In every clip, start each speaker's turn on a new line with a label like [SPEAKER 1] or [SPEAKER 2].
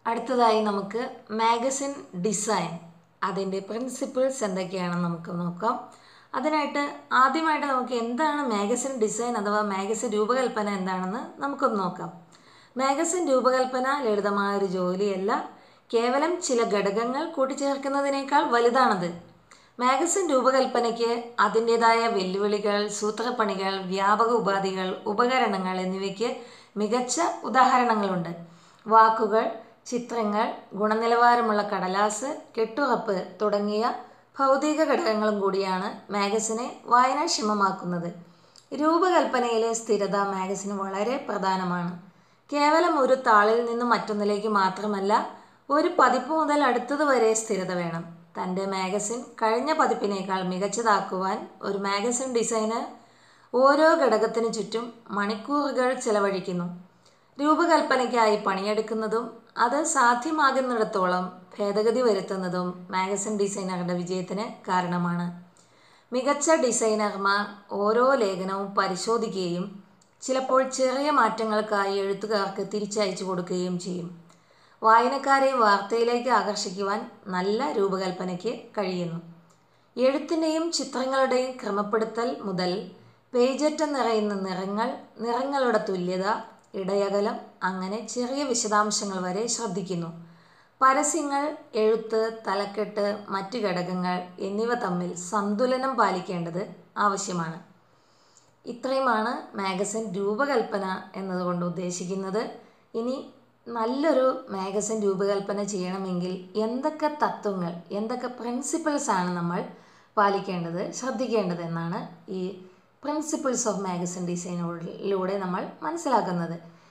[SPEAKER 1] അടുത്തതായി നമുക്ക് magazine design അതിൻ്റെ പ്രിൻസിപ്പിൾസ് എന്തൊക്കെയാണെന്ന് നമുക്ക് നോക്കാം അതിനായിട്ട് ആദ്യമായിട്ട് നമുക്ക് എന്താണ് മാഗസിൻ ഡിസൈൻ അഥവാ മാഗസിൻ രൂപകൽപ്പന എന്താണെന്ന് നമുക്കൊന്ന് നോക്കാം മാഗസിൻ രൂപകൽപ്പന ലളിതമായ ഒരു ജോലിയല്ല കേവലം ചില ഘടകങ്ങൾ കൂട്ടിച്ചേർക്കുന്നതിനേക്കാൾ വലുതാണത് മാഗസിൻ രൂപകൽപ്പനയ്ക്ക് അതിൻ്റെതായ വെല്ലുവിളികൾ സൂത്രപ്പണികൾ വ്യാപക ഉപാധികൾ ഉപകരണങ്ങൾ എന്നിവയ്ക്ക് മികച്ച ഉദാഹരണങ്ങളുണ്ട് വാക്കുകൾ ചിത്രങ്ങൾ ഗുണനിലവാരമുള്ള കടലാസ് കെട്ടുറപ്പ് തുടങ്ങിയ ഭൗതിക ഘടകങ്ങളും കൂടിയാണ് മാഗസിനെ വായനാക്ഷമമാക്കുന്നത് രൂപകൽപ്പനയിലെ സ്ഥിരത മാഗസിന് വളരെ പ്രധാനമാണ് കേവലം ഒരു താളിൽ നിന്ന് മറ്റൊന്നിലേക്ക് മാത്രമല്ല ഒരു പതിപ്പ് മുതൽ അടുത്തത് വരെ സ്ഥിരത വേണം തൻ്റെ മാഗസിൻ കഴിഞ്ഞ പതിപ്പിനേക്കാൾ മികച്ചതാക്കുവാൻ ഒരു മാഗസിൻ ഡിസൈനർ ഓരോ ഘടകത്തിനു ചുറ്റും മണിക്കൂറുകൾ ചെലവഴിക്കുന്നു രൂപകൽപ്പനയ്ക്കായി പണിയെടുക്കുന്നതും അത് സാധ്യമാകുന്നിടത്തോളം ഭേദഗതി വരുത്തുന്നതും മാഗസിൻ ഡിസൈനറുടെ വിജയത്തിന് കാരണമാണ് മികച്ച ഡിസൈനർമാർ ഓരോ ലേഖനവും പരിശോധിക്കുകയും ചിലപ്പോൾ ചെറിയ മാറ്റങ്ങൾക്കായി എഴുത്തുകാർക്ക് തിരിച്ചയച്ചു കൊടുക്കുകയും ചെയ്യും വായനക്കാരെ വാർത്തയിലേക്ക് ആകർഷിക്കുവാൻ നല്ല രൂപകൽപ്പനയ്ക്ക് കഴിയുന്നു എഴുത്തിൻ്റെയും ചിത്രങ്ങളുടെയും ക്രമപ്പെടുത്തൽ മുതൽ പേജറ്റം നിറയുന്ന നിറങ്ങൾ നിറങ്ങളുടെ തുല്യത ഇടയകലം അങ്ങനെ ചെറിയ വിശദാംശങ്ങൾ വരെ ശ്രദ്ധിക്കുന്നു പരസ്യങ്ങൾ എഴുത്ത് തലക്കെട്ട് മറ്റ് ഘടകങ്ങൾ എന്നിവ തമ്മിൽ സന്തുലനം പാലിക്കേണ്ടത് ആവശ്യമാണ് ഇത്രയുമാണ് മാഗസിൻ രൂപകൽപ്പന എന്നതുകൊണ്ട് ഉദ്ദേശിക്കുന്നത് ഇനി നല്ലൊരു മാഗസിൻ രൂപകൽപ്പന ചെയ്യണമെങ്കിൽ എന്തൊക്കെ തത്വങ്ങൾ എന്തൊക്കെ പ്രിൻസിപ്പിൾസ് ആണ് നമ്മൾ പാലിക്കേണ്ടത് ശ്രദ്ധിക്കേണ്ടത് എന്നാണ് ഈ പ്രിൻസിപ്പിൾസ് ഓഫ് മാഗസിൻ ഡിസൈനിലൂടെ നമ്മൾ മനസ്സിലാക്കുന്നത്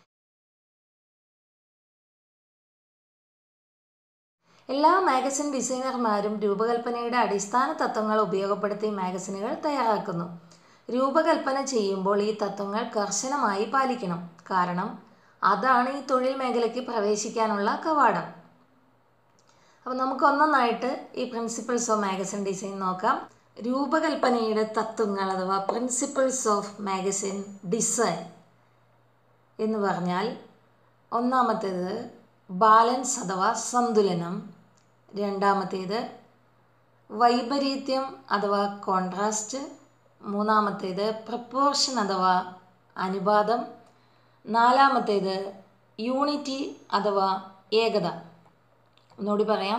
[SPEAKER 1] എല്ലാ മാഗസിൻ ഡിസൈനർമാരും രൂപകൽപ്പനയുടെ അടിസ്ഥാന തത്വങ്ങൾ ഉപയോഗപ്പെടുത്തി മാഗസിനുകൾ തയ്യാറാക്കുന്നു രൂപകൽപ്പന ചെയ്യുമ്പോൾ ഈ തത്വങ്ങൾ കർശനമായി പാലിക്കണം കാരണം അതാണ് ഈ തൊഴിൽ മേഖലയ്ക്ക് പ്രവേശിക്കാനുള്ള കവാടം അപ്പോൾ നമുക്ക് ഒന്നൊന്നായിട്ട് ഈ പ്രിൻസിപ്പിൾസ് ഓഫ് മാഗസിൻ ഡിസൈൻ നോക്കാം രൂപകൽപ്പനയുടെ തത്വങ്ങൾ അഥവാ പ്രിൻസിപ്പിൾസ് ഓഫ് മാഗസിൻ ഡിസൈൻ എന്ന് പറഞ്ഞാൽ ഒന്നാമത്തേത് ബാലൻസ് അഥവാ സന്തുലനം രണ്ടാമത്തേത് വൈപരീത്യം അഥവാ കോൺട്രാസ്റ്റ് മൂന്നാമത്തേത് പ്രപ്പോർഷൻ അഥവാ അനുപാതം നാലാമത്തേത് യൂണിറ്റി അഥവാ ഏകത ഒന്നുകൂടി പറയാം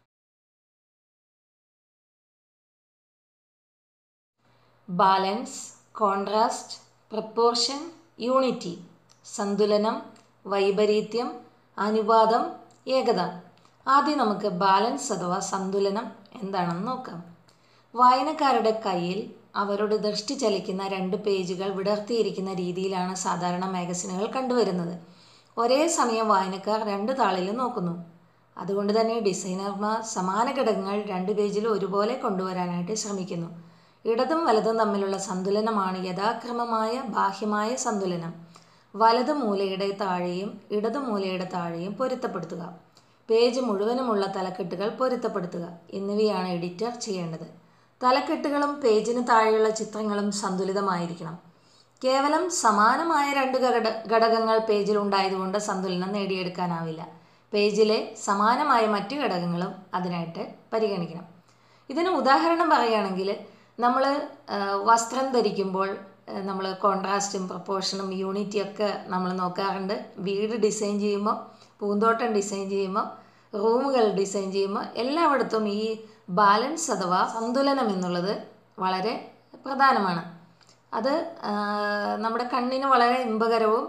[SPEAKER 1] ബാലൻസ് കോൺട്രാസ്റ്റ് പ്രപ്പോർഷൻ യൂണിറ്റി സന്തുലനം വൈപരീത്യം അനുപാതം ഏകത ആദ്യം നമുക്ക് ബാലൻസ് അഥവാ സന്തുലനം എന്താണെന്ന് നോക്കാം വായനക്കാരുടെ കയ്യിൽ അവരുടെ ദൃഷ്ടി ചലിക്കുന്ന രണ്ട് പേജുകൾ വിടർത്തിയിരിക്കുന്ന രീതിയിലാണ് സാധാരണ മാഗസിനുകൾ കണ്ടുവരുന്നത് ഒരേ സമയം വായനക്കാർ രണ്ട് താളിലും നോക്കുന്നു അതുകൊണ്ട് തന്നെ ഡിസൈനർമാർ സമാന ഘടകങ്ങൾ രണ്ട് പേജിലും ഒരുപോലെ കൊണ്ടുവരാനായിട്ട് ശ്രമിക്കുന്നു ഇടതും വലതും തമ്മിലുള്ള സന്തുലനമാണ് യഥാക്രമമായ ബാഹ്യമായ സന്തുലനം വലത് മൂലയുടെ താഴെയും ഇടതു മൂലയുടെ താഴെയും പൊരുത്തപ്പെടുത്തുക പേജ് മുഴുവനുമുള്ള തലക്കെട്ടുകൾ പൊരുത്തപ്പെടുത്തുക എന്നിവയാണ് എഡിറ്റർ ചെയ്യേണ്ടത് തലക്കെട്ടുകളും പേജിന് താഴെയുള്ള ചിത്രങ്ങളും സന്തുലിതമായിരിക്കണം കേവലം സമാനമായ രണ്ട് ഘട ഘടകങ്ങൾ പേജിൽ ഉണ്ടായതുകൊണ്ട് സന്തുലനം നേടിയെടുക്കാനാവില്ല പേജിലെ സമാനമായ മറ്റു ഘടകങ്ങളും അതിനായിട്ട് പരിഗണിക്കണം ഇതിന് ഉദാഹരണം പറയുകയാണെങ്കിൽ നമ്മൾ വസ്ത്രം ധരിക്കുമ്പോൾ നമ്മൾ കോൺട്രാസ്റ്റും പ്രപ്പോർഷനും യൂണിറ്റിയും ഒക്കെ നമ്മൾ നോക്കാറുണ്ട് വീട് ഡിസൈൻ ചെയ്യുമ്പോൾ പൂന്തോട്ടം ഡിസൈൻ ചെയ്യുമ്പോൾ റൂമുകൾ ഡിസൈൻ ചെയ്യുമ്പോൾ എല്ലായിടത്തും ഈ ബാലൻസ് അഥവാ സന്തുലനം എന്നുള്ളത് വളരെ പ്രധാനമാണ് അത് നമ്മുടെ കണ്ണിന് വളരെ ഇമ്പകരവും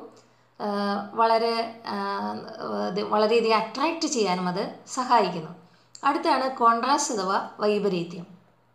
[SPEAKER 1] വളരെ വളരെയധികം അട്രാക്റ്റ് ചെയ്യാനും അത് സഹായിക്കുന്നു അടുത്താണ് കോൺട്രാസ്റ്റ് അഥവാ വൈപരീത്യം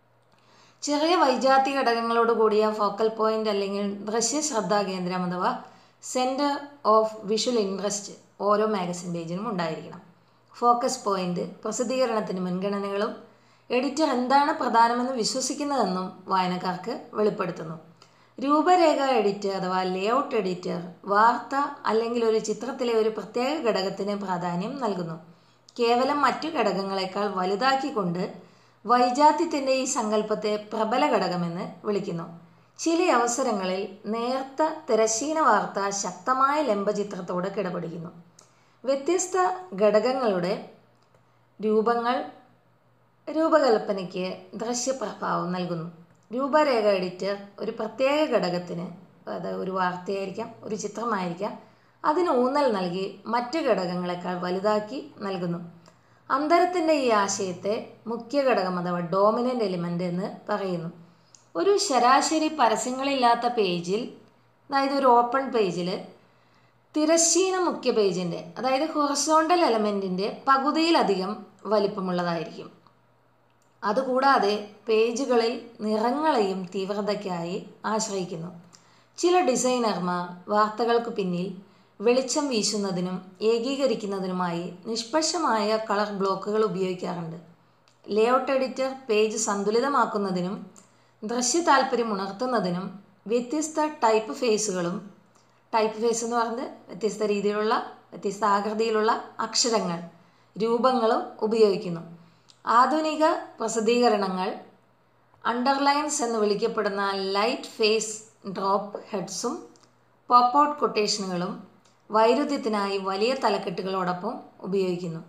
[SPEAKER 1] ചെറിയ വൈജാതി ഘടകങ്ങളോട് കൂടിയ ഫോക്കൽ പോയിന്റ് അല്ലെങ്കിൽ ദൃശ്യ ശ്രദ്ധാ കേന്ദ്രം അഥവാ സെൻറ്റർ ഓഫ് വിഷ്വൽ ഇൻട്രസ്റ്റ് ഓരോ മാഗസിൻ പേജിനും ഉണ്ടായിരിക്കണം ഫോക്കസ് പോയിന്റ് പ്രസിദ്ധീകരണത്തിന് മുൻഗണനകളും എഡിറ്റർ എന്താണ് പ്രധാനമെന്ന് വിശ്വസിക്കുന്നതെന്നും വായനക്കാർക്ക് വെളിപ്പെടുത്തുന്നു രൂപരേഖ എഡിറ്റർ അഥവാ ലേഔട്ട് എഡിറ്റർ വാർത്ത അല്ലെങ്കിൽ ഒരു ചിത്രത്തിലെ ഒരു പ്രത്യേക ഘടകത്തിന് പ്രാധാന്യം നൽകുന്നു കേവലം മറ്റു ഘടകങ്ങളെക്കാൾ വലുതാക്കിക്കൊണ്ട് വൈജാത്യത്തിൻ്റെ ഈ സങ്കല്പത്തെ പ്രബല ഘടകമെന്ന് വിളിക്കുന്നു ചില അവസരങ്ങളിൽ നേർത്ത തിരശ്ചീന വാർത്ത ശക്തമായ ലംബചിത്രത്തോട് കിടപിടിക്കുന്നു വ്യത്യസ്ത ഘടകങ്ങളുടെ രൂപങ്ങൾ രൂപകൽപ്പനയ്ക്ക് ദൃശ്യപ്രഭാവം നൽകുന്നു രൂപരേഖ എഡിറ്റർ ഒരു പ്രത്യേക ഘടകത്തിന് അത് ഒരു വാർത്തയായിരിക്കാം ഒരു ചിത്രമായിരിക്കാം അതിന് ഊന്നൽ നൽകി മറ്റ് ഘടകങ്ങളെക്കാൾ വലുതാക്കി നൽകുന്നു അന്തരത്തിൻ്റെ ഈ ആശയത്തെ മുഖ്യ ഘടകം അഥവാ ഡോമിനൻ്റ് എലിമെൻ്റ് എന്ന് പറയുന്നു ഒരു ശരാശരി പരസ്യങ്ങളില്ലാത്ത പേജിൽ അതായത് ഒരു ഓപ്പൺ പേജിൽ തിരശ്ചീന മുഖ്യ പേജിൻ്റെ അതായത് ഹൊറസോണ്ടൽ എലമെൻറ്റിൻ്റെ പകുതിയിലധികം വലിപ്പമുള്ളതായിരിക്കും അതുകൂടാതെ പേജുകളിൽ നിറങ്ങളെയും തീവ്രതയ്ക്കായി ആശ്രയിക്കുന്നു ചില ഡിസൈനർമാർ വാർത്തകൾക്ക് പിന്നിൽ വെളിച്ചം വീശുന്നതിനും ഏകീകരിക്കുന്നതിനുമായി നിഷ്പക്ഷമായ കളർ ബ്ലോക്കുകൾ ഉപയോഗിക്കാറുണ്ട് ലേഔട്ട് എഡിറ്റർ പേജ് സന്തുലിതമാക്കുന്നതിനും ദൃശ്യ താല്പര്യം ഉണർത്തുന്നതിനും വ്യത്യസ്ത ടൈപ്പ് ഫേസുകളും ടൈപ്പ് ഫേസ് എന്ന് പറയുന്നത് വ്യത്യസ്ത രീതിയിലുള്ള വ്യത്യസ്ത ആകൃതിയിലുള്ള അക്ഷരങ്ങൾ രൂപങ്ങളും ഉപയോഗിക്കുന്നു ആധുനിക പ്രസിദ്ധീകരണങ്ങൾ അണ്ടർലൈൻസ് എന്ന് വിളിക്കപ്പെടുന്ന ലൈറ്റ് ഫേസ് ഡ്രോപ്പ് ഹെഡ്സും പോപ്പ് ഔട്ട് കൊട്ടേഷനുകളും വൈരുദ്ധ്യത്തിനായി വലിയ തലക്കെട്ടുകളോടൊപ്പം ഉപയോഗിക്കുന്നു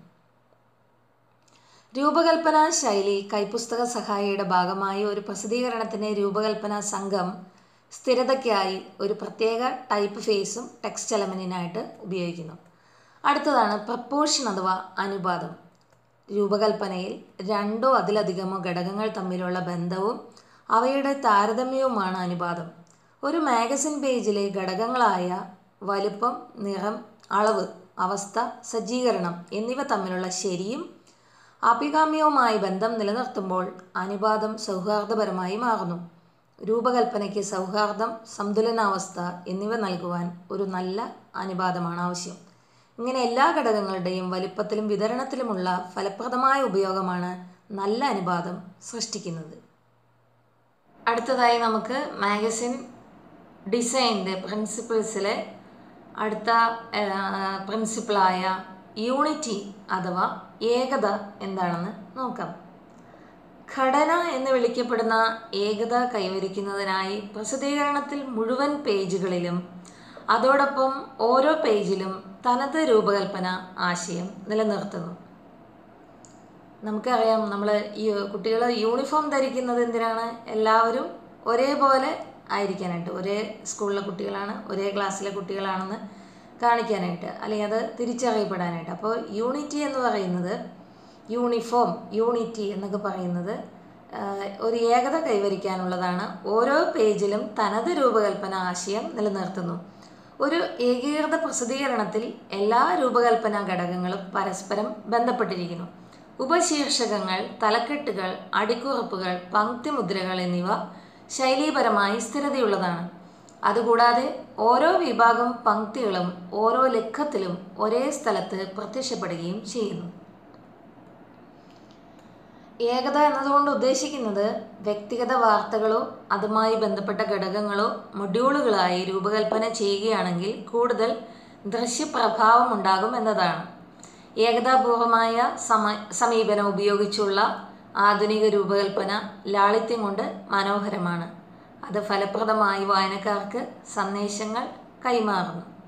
[SPEAKER 1] രൂപകൽപ്പനാ ശൈലി കൈപ്പുസ്തക സഹായിയുടെ ഭാഗമായി ഒരു പ്രസിദ്ധീകരണത്തിൻ്റെ രൂപകൽപ്പനാ സംഘം സ്ഥിരതയ്ക്കായി ഒരു പ്രത്യേക ടൈപ്പ് ഫേസും ടെക്സ്റ്റ് എലമെൻറ്റിനായിട്ട് ഉപയോഗിക്കുന്നു അടുത്തതാണ് പ്രപ്പോർഷൻ അഥവാ അനുപാതം രൂപകൽപ്പനയിൽ രണ്ടോ അതിലധികമോ ഘടകങ്ങൾ തമ്മിലുള്ള ബന്ധവും അവയുടെ താരതമ്യവുമാണ് അനുപാതം ഒരു മാഗസിൻ പേജിലെ ഘടകങ്ങളായ വലുപ്പം നിറം അളവ് അവസ്ഥ സജ്ജീകരണം എന്നിവ തമ്മിലുള്ള ശരിയും അഭികാമ്യവുമായ ബന്ധം നിലനിർത്തുമ്പോൾ അനുപാതം സൗഹാർദ്ദപരമായി മാറുന്നു രൂപകൽപ്പനയ്ക്ക് സൗഹാർദ്ദം സന്തുലനാവസ്ഥ എന്നിവ നൽകുവാൻ ഒരു നല്ല അനുപാതമാണ് ആവശ്യം ഇങ്ങനെ എല്ലാ ഘടകങ്ങളുടെയും വലിപ്പത്തിലും വിതരണത്തിലുമുള്ള ഫലപ്രദമായ ഉപയോഗമാണ് നല്ല അനുപാതം സൃഷ്ടിക്കുന്നത് അടുത്തതായി നമുക്ക് മാഗസിൻ ഡിസൈൻ്റെ പ്രിൻസിപ്പിൾസിലെ അടുത്ത പ്രിൻസിപ്പിളായ യൂണിറ്റി അഥവാ ഏകത എന്താണെന്ന് നോക്കാം ഘടന എന്ന് വിളിക്കപ്പെടുന്ന ഏകത കൈവരിക്കുന്നതിനായി പ്രസിദ്ധീകരണത്തിൽ മുഴുവൻ പേജുകളിലും അതോടൊപ്പം ഓരോ പേജിലും തനത് രൂപകൽപ്പന ആശയം നിലനിർത്തുന്നു നമുക്കറിയാം നമ്മൾ ഈ കുട്ടികൾ യൂണിഫോം ധരിക്കുന്നത് എന്തിനാണ് എല്ലാവരും ഒരേപോലെ ആയിരിക്കാനായിട്ട് ഒരേ സ്കൂളിലെ കുട്ടികളാണ് ഒരേ ക്ലാസ്സിലെ കുട്ടികളാണെന്ന് കാണിക്കാനായിട്ട് അല്ലെങ്കിൽ അത് തിരിച്ചറിയപ്പെടാനായിട്ട് അപ്പോൾ യൂണിറ്റി എന്ന് പറയുന്നത് യൂണിഫോം യൂണിറ്റി എന്നൊക്കെ പറയുന്നത് ഒരു ഏകത കൈവരിക്കാനുള്ളതാണ് ഓരോ പേജിലും തനത് രൂപകൽപ്പന ആശയം നിലനിർത്തുന്നു ഒരു ഏകീകൃത പ്രസിദ്ധീകരണത്തിൽ എല്ലാ രൂപകൽപ്പന ഘടകങ്ങളും പരസ്പരം ബന്ധപ്പെട്ടിരിക്കുന്നു ഉപശീർഷകങ്ങൾ തലക്കെട്ടുകൾ അടിക്കുറിപ്പുകൾ പങ്ക്തിമുദ്രകൾ എന്നിവ ശൈലീപരമായി സ്ഥിരതയുള്ളതാണ് അതുകൂടാതെ ഓരോ വിഭാഗം പങ്ക്തികളും ഓരോ ലക്കത്തിലും ഒരേ സ്ഥലത്ത് പ്രത്യക്ഷപ്പെടുകയും ചെയ്യുന്നു ഏകത എന്നതുകൊണ്ട് ഉദ്ദേശിക്കുന്നത് വ്യക്തിഗത വാർത്തകളോ അതുമായി ബന്ധപ്പെട്ട ഘടകങ്ങളോ മൊഡ്യൂളുകളായി രൂപകൽപ്പന ചെയ്യുകയാണെങ്കിൽ കൂടുതൽ ദൃശ്യപ്രഭാവം ഉണ്ടാകും എന്നതാണ് ഏകതാപൂർവമായ സമ സമീപനം ഉപയോഗിച്ചുള്ള ആധുനിക രൂപകൽപ്പന ലാളിത്യം കൊണ്ട് മനോഹരമാണ് അത് ഫലപ്രദമായി വായനക്കാർക്ക് സന്ദേശങ്ങൾ കൈമാറുന്നു